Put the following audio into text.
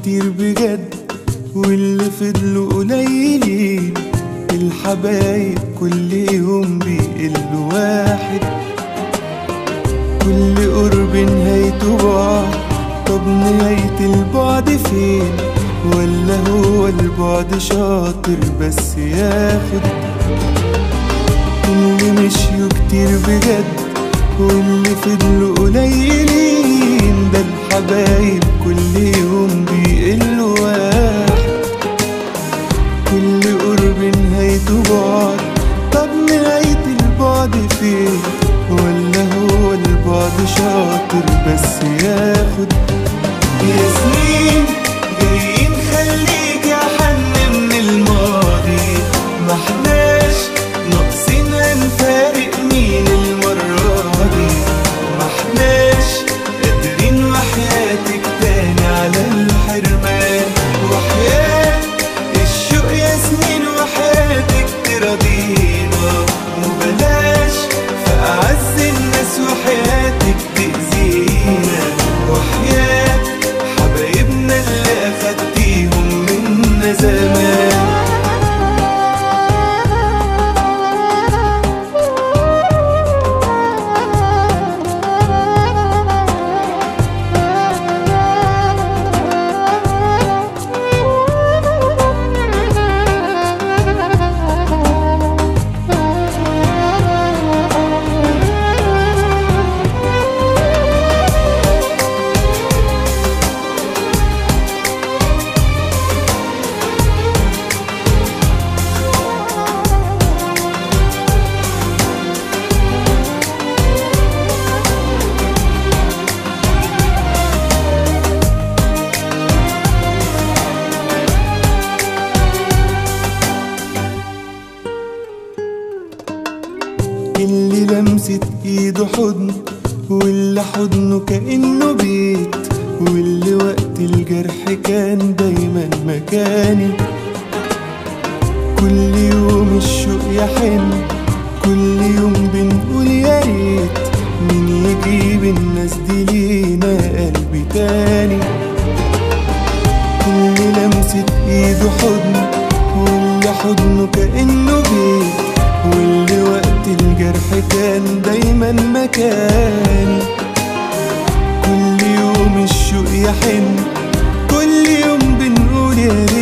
كتير بجد واللي فضلوا قليلين الحبايب كل يوم بيقلوا واحد كل قرب نهايته بعد طب نهاية البعد فين ولا هو البعد شاطر بس ياخد اللي مشيوا كتير بجد واللي فضلوا قليلين ده الحبايب كل يوم بيقلوا واحد كل قرب نهايته بعد طب نهاية البعد فين ولا هو البعد شاطر بس ياخد يا سنين جايين خليك يا حن من الماضي ما احناش ناقصين هنفارق مين المرة دي ما احناش قادرين وحياتك تاني على الحرمان وحياة الشوق يا سنين وحياتك تراضينا وبلاش في أعز الناس وحياتك تأذينا وحياة حبايبنا اللي أخدتيهم منا زمان اللي لمست ايده حضن واللي حضنه كأنه بيت واللي وقت الجرح كان دايما مكاني كل يوم الشوق يحن كل يوم بنقول يا ريت مين يجيب الناس دي لينا قلبي تاني اللي لمست ايده حضن واللي حضنه كأنه بيت واللي وقت الجرح كان دايما مكاني كل يوم الشوق يحن كل يوم بنقول يا ريت